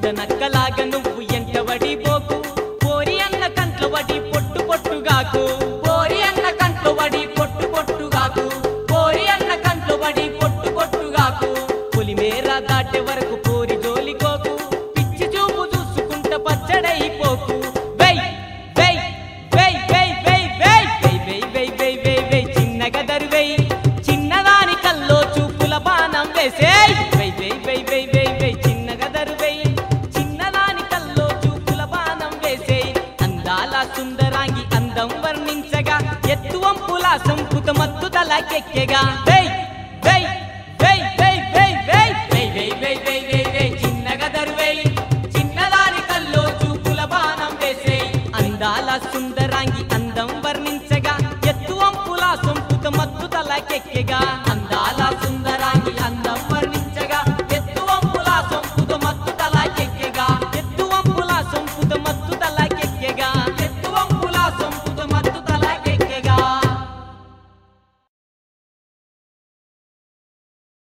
ముద్దనక్కలాగా నువ్వు ఎంటబడి పోకు పోరి అన్న కంట్లో వడి పొట్టు పొట్టుగాకు పోరి అన్న కంట్లో వడి పొట్టు పొట్టుగాకు పోరి అన్న కంట్లో వడి పొట్టు పొట్టుగాకు పులిమేర దాటే వరకు పోరి జోలికోకు పిచ్చి చూపు చూసుకుంట పచ్చడైపోకు వెయ్ వెయ్ వెయ్ వెయ్ వెయ్ వెయ్ వెయ్ వెయ్ వెయ్ వెయ్ వెయ్ వెయ్ చిన్నగా దరువెయ్ చిన్నదాని కల్లో చూపుల బాణం వేసేయ్ వెయ్ వెయ్ వెయ్ వెయ్ వెయ్ వెయ్ చిన్నగా దరువెయ్ చిన్నదాని కల్లో చూపుల బాణం వేసేయ్ అందాల సుందరాంగి అందం వర్ణించగా ఎత్తు వంపుల సంపుత మత్తు తలకెక్కెగా వెయ్ వెయ్ వెయ్ వెయ్ వెయ్ వెయ్ వెయ్ వెయ్ వెయ్ వెయ్ వెయ్ వెయ్ చిన్నగా దరువెయ్ చిన్నదాని కల్లో చూపుల బాణం వేసేయ్ అందాల సుందర